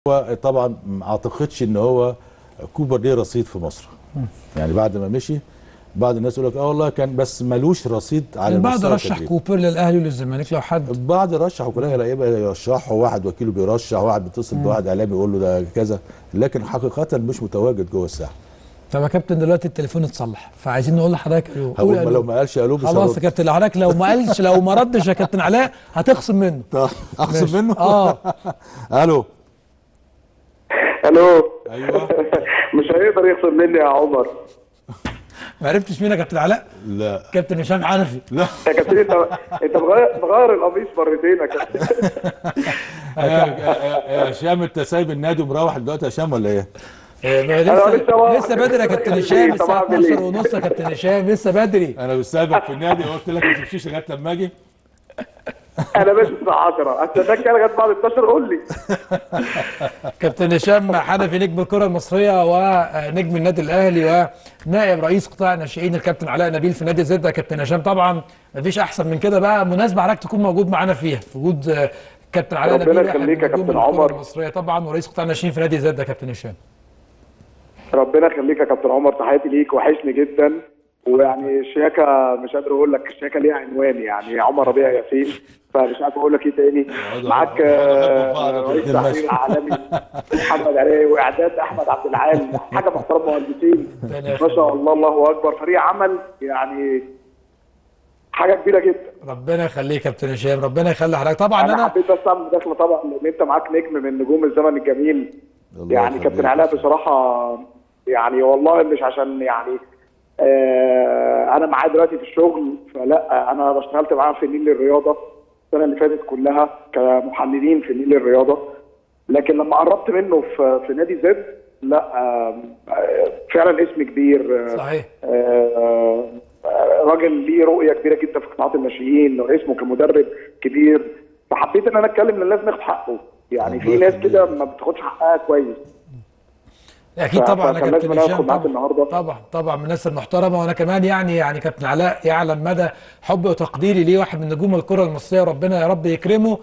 هو طبعا ما اعتقدش ان هو كوبر ليه رصيد في مصر يعني بعد ما مشي بعض الناس يقول لك اه والله كان بس ملوش رصيد على البعض مستوى رشح التدريب. كوبر للاهلي وللزمالك لو حد البعض رشح وكلها لعيبه يرشحوا واحد وكيله بيرشح واحد بيتصل بواحد اعلامي يقول له ده كذا لكن حقيقه مش متواجد جوه الساحه طب يا كابتن دلوقتي التليفون اتصلح فعايزين نقول لحضرتك الو قول هقول ما الو. لو ما قالش الو مش خلاص يا هرد. كابتن لو حضرتك لو ما قالش لو ما ردش يا كابتن علاء هتخصم منه طب اخصم ماشي. منه اه الو الو ايوه مش هيقدر يخسر مني يا عمر ما عرفتش مين يا كابتن علاء لا كابتن هشام حنفي لا يا كابتن انت انت مغير مغير القميص مرتين يا كابتن يا- يا يا هشام انت سايب النادي ومروح دلوقتي يا هشام ولا ايه؟ آه، أنا لسه لسه واقف. لسه بدري يا كابتن هشام الساعه طب أعمل إيه؟ 12 ونص يا كابتن هشام لسه بدري انا مش سايبك في النادي وقلت لك ما تمشيش لغايه لما اجي انا ماشي الساعه 10 استناك كده لغايه بعد 12 قول لي كابتن هشام حنفي نجم الكره المصريه ونجم النادي الاهلي ونائب رئيس قطاع الناشئين الكابتن علاء نبيل في نادي زد يا كابتن هشام طبعا مفيش احسن من كده بقى مناسبه حضرتك تكون موجود معانا فيها في وجود آه، كابتن علاء ربنا نبيل واحد يخليك من يا نجوم كابتن الكرة عمر. المصريه طبعا ورئيس قطاع الناشئين في نادي زد يا كابتن هشام ربنا يخليك يا كابتن عمر تحياتي ليك وحشني جدا ويعني الشياكه مش قادر اقول لك الشياكه ليها عنوان يعني عمر ربيع ياسين فمش عارف اقول لك ايه تاني معاك آه، رئيس تحرير العالمي محمد علي واعداد احمد عبد العال حاجه محترم مهندسين ما شاء الله الله اكبر فريق عمل يعني حاجه كبيره جدا ربنا يخليك يا كابتن هشام ربنا يخلي حضرتك طبعا انا انا حبيت بس اعمل مداخله طبعا لان انت معاك نجم من نجوم الزمن الجميل الله يعني يخليك. كابتن علاء بصراحه يعني والله مش عشان يعني آه انا معاه دلوقتي في الشغل فلا انا اشتغلت معاه في نيل الرياضه السنه اللي فاتت كلها كمحللين في نيل الرياضه لكن لما قربت منه في في نادي زد لا آه آه، فعلا اسم كبير آه، صحيح آه، آه، راجل ليه رؤيه كبيره جدا في قطاعات الناشئين واسمه كمدرب كبير فحبيت ان انا اتكلم لان لازم ناخد حقه يعني في الله ناس يخليك. كده ما بتاخدش حقها كويس اكيد ف- طبعا يا فكان كابتن لازم هشام آخد معاك طبعا النهاردة. طبعا طبعا من الناس المحترمه وانا كمان يعني يعني كابتن علاء يعلم مدى حبي وتقديري ليه واحد من نجوم الكره المصريه وربنا يا رب يكرمه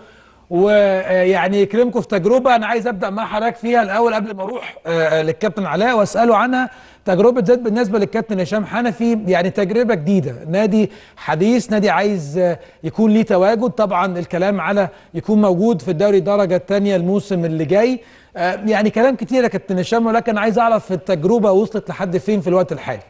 ويعني يكرمكم في تجربه انا عايز ابدا مع حضرتك فيها الاول قبل ما اروح آه، للكابتن علاء واساله عنها تجربه زد بالنسبه للكابتن هشام حنفي يعني تجربه جديده نادي حديث نادي عايز آه، يكون ليه تواجد طبعا الكلام على يكون موجود في الدوري الدرجه الثانيه الموسم اللي جاي آه، يعني كلام كتير يا كابتن هشام ولكن عايز اعرف التجربه وصلت لحد فين في الوقت الحالي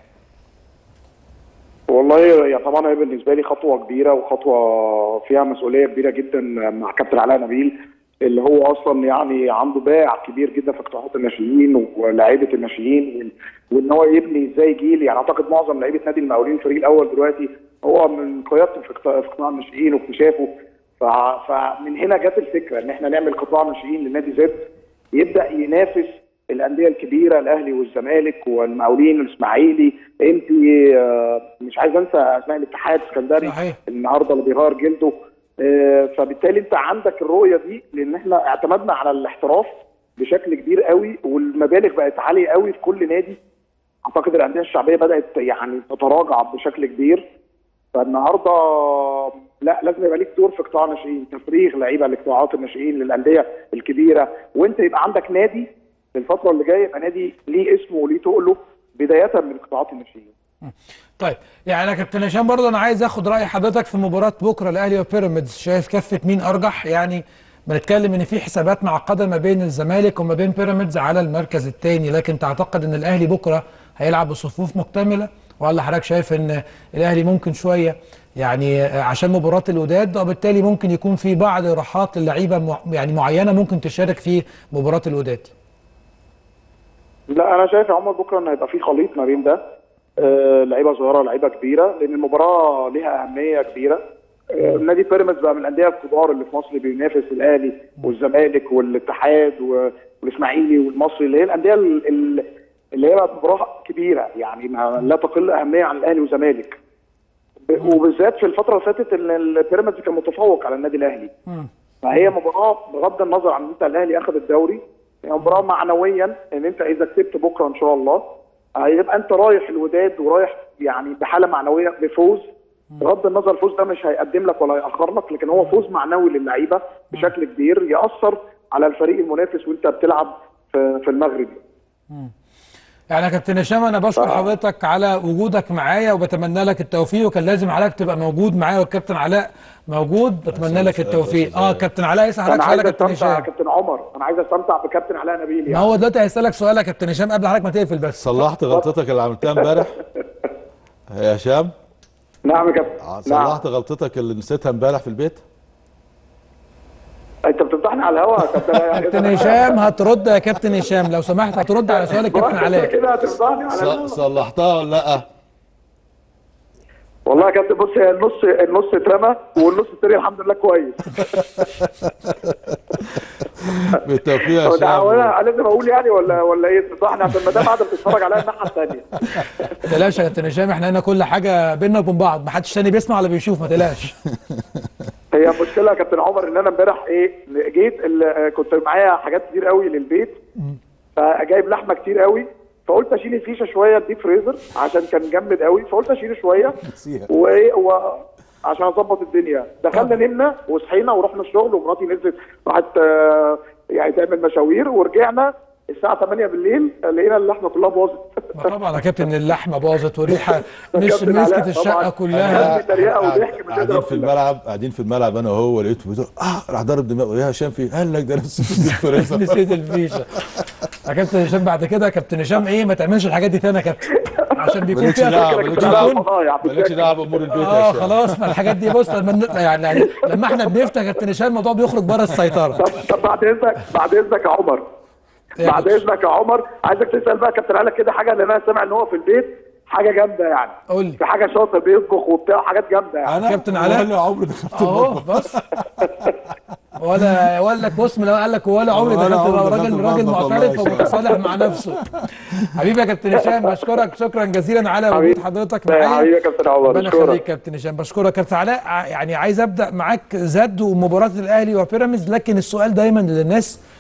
والله يا طبعا هي بالنسبه لي خطوه كبيره وخطوه فيها مسؤوليه كبيره جدا مع كابتن علاء نبيل اللي هو اصلا يعني عنده باع كبير جدا في قطاعات الناشئين ولاعيبه الناشئين وال- وان هو يبني ازاي جيل يعني اعتقد معظم لعيبه نادي المقاولين الفريق الاول دلوقتي هو من قيادته في قطاع في قطاع الناشئين واكتشافه ف- فمن هنا جت الفكره ان احنا نعمل قطاع ناشئين لنادي زد يبدا ينافس الانديه الكبيره الاهلي والزمالك والمقاولين والاسماعيلي انت مش عايز انسى اسماء الاتحاد السكندري صحيح. النهارده اللي بيغير جلده آه، فبالتالي انت عندك الرؤيه دي لان احنا اعتمدنا على الاحتراف بشكل كبير قوي والمبالغ بقت عاليه قوي في كل نادي اعتقد الانديه الشعبيه بدات يعني تتراجع بشكل كبير فالنهارده لا لازم يبقى ليك دور في قطاع الناشئين تفريغ لعيبه لقطاعات الناشئين للانديه الكبيره وانت يبقى عندك نادي في الفتره اللي جايه يبقى نادي ليه اسمه وليه تقله بدايه من قطاعات الناشئين طيب يعني يا كابتن هشام برضه انا عايز اخد راي حضرتك في مباراه بكره الاهلي وبيراميدز شايف كفه مين ارجح يعني بنتكلم ان في حسابات معقده ما بين الزمالك وما بين بيراميدز على المركز الثاني لكن تعتقد ان الاهلي بكره هيلعب بصفوف مكتمله ولا حضرتك شايف ان الاهلي ممكن شويه يعني عشان مباراه الوداد وبالتالي ممكن يكون في بعض راحات للعيبه مع- يعني معينه ممكن تشارك في مباراه الوداد لا انا شايف يا عمر بكره ان هيبقى في خليط ما بين ده آه، لعيبه صغيره لعيبه كبيره لان المباراه ليها اهميه كبيره آه، نادي بيراميدز بقى من الانديه الكبار اللي في مصر بينافس الاهلي والزمالك والاتحاد و- والاسماعيلي والمصري اللي هي الانديه ال- ال- اللي هي بقت مباراه كبيره يعني ما لا تقل اهميه عن الاهلي والزمالك ب- وبالذات في الفتره اللي فاتت ان البيراميدز كان متفوق على النادي الاهلي فهي مباراه بغض النظر عن ان انت الاهلي اخذ الدوري هي مباراه معنويا ان انت اذا كسبت بكره ان شاء الله هيبقى انت رايح الوداد ورايح يعني بحاله معنويه بفوز بغض النظر الفوز ده مش هيقدم لك ولا هيأخر لك لكن هو فوز معنوي للعيبه بشكل كبير يأثر على الفريق المنافس وانت بتلعب في في المغرب يعني يا كابتن هشام انا بشكر آه. حضرتك على وجودك معايا وبتمنى لك التوفيق وكان لازم حضرتك تبقى موجود معايا والكابتن علاء موجود بتمنى لك سؤال التوفيق بس اه سؤال. كابتن علاء يسال انا حضرتك عايز سؤال يا كابتن استمتع يا هشام كابتن عمر انا عايز استمتع بكابتن علاء نبيل ما يعني هو دلوقتي هيسالك سؤال يا كابتن هشام قبل حضرتك ما تقفل بس صلحت غلطتك اللي عملتها امبارح يا هشام نعم يا كابتن نعم صلحت غلطتك اللي نسيتها امبارح في البيت انت بتمتحني على الهوا يا كابتن كابتن هشام هترد يا كابتن هشام لو سمحت هترد على سؤال الكابتن انت علاء كده هتمتحني على ص- الهوا صلحتها ولا لا والله يا كابتن بص هي النص النص اترمى والنص التاني الحمد لله كويس بالتوفيق يا هو ده هو هشام انا لازم اقول يعني ولا ولا ايه تنصحني عشان المدام قاعده بتتفرج عليا الناحيه الثانيه ما تقلقش يا كابتن هشام احنا هنا كل حاجه بينا وبين بعض ما حدش تاني بيسمع ولا بيشوف ما تقلقش هي المشكله يا كابتن عمر ان انا امبارح ايه جيت ال- كنت معايا حاجات كتير قوي للبيت فجايب لحمه كتير قوي فقلت اشيل الفيشه شويه الديب فريزر عشان كان جامد قوي فقلت اشيله شويه نسيها. وايه و... عشان اظبط الدنيا دخلنا نمنا وصحينا ورحنا الشغل ومراتي نزلت راحت آه، يعني تعمل مشاوير ورجعنا الساعه 8 بالليل لقينا اللحمه كلها باظت ما طبعا يا كابتن اللحمه باظت والريحه مش كابتن علاء مسكت طبعاً. الشقه كلها في تريقة وضحك قاعد- من قاعدين تضرب في في الملعب قاعدين في الملعب انا وهو لقيته بيقول اه راح ضرب دماغه يا هشام في قال لك ده انا نسيت الفريزر نسيت الفيشه يا كابتن هشام بعد كده يا كابتن هشام ايه ما تعملش الحاجات دي تاني يا كابتن عشان بيكون مالكش فيها دعوه كده مالكش كده دعوه فضايع. مالكش دعوه بامور البيت يا اه هشام خلاص ما الحاجات دي بص لما ن- يعني, يعني لما احنا بنفتح يا كابتن هشام الموضوع بيخرج بره السيطره طب طب بعد اذنك بعد اذنك يا عمر يا بعد كابتن. اذنك يا عمر عايزك تسال بقى كابتن علي كده حاجه لان انا سامع ان هو في البيت حاجه جامده يعني قول لي في حاجه شاطر بيطبخ وبتاع حاجات جامده يعني انا كابتن علاء. ولا عمري دخلت اهو المطبخ. بص ولا ولا لك بص من قال لك ولا عمري ولا دخلت عمري راجل دخلت راجل المطبخ والله معترف يا شباب. ومتصالح مع نفسه حبيبي يا كابتن هشام بشكرك شكرا جزيلا على وجود حبيبي. حضرتك لا، معايا حبيبي يا كابتن عمر ربنا اشكرك يخليك كابتن هشام بشكرك كابتن علاء ع- يعني عايز ابدا معاك زد ومباراه الاهلي وبيراميدز لكن السؤال دايما للناس